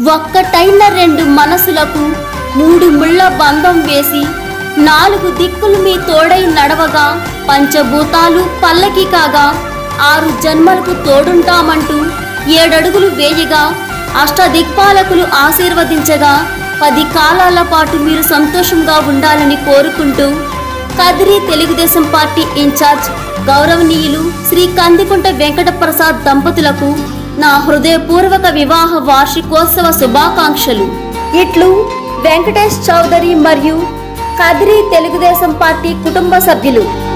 ఒక్కటైన రెండు మనసులకు మూడు ముళ్ళ బంధం వేసి నాలుగు దిక్కులు మీ తోడై నడవగా పంచభూతాలు పల్లకి కాగా ఆరు జన్మలకు తోడుంటామంటూ ఏడడుగులు వేయగా అష్టదిక్పాలకులు ఆశీర్వదించగా పది కాలాల పాటు మీరు సంతోషంగా ఉండాలని కోరుకుంటూ కదిరి తెలుగుదేశం పార్టీ ఇన్ఛార్జ్ గౌరవనీయులు శ్రీ కందికుంట వెంకట ప్రసాద్ దంపతులకు నా హృదయపూర్వక వివాహ వార్షికోత్సవ శుభాకాంక్షలు ఇట్లు వెంకటేష్ చౌదరి మరియు కదిరి తెలుగుదేశం పార్టీ కుటుంబ సభ్యులు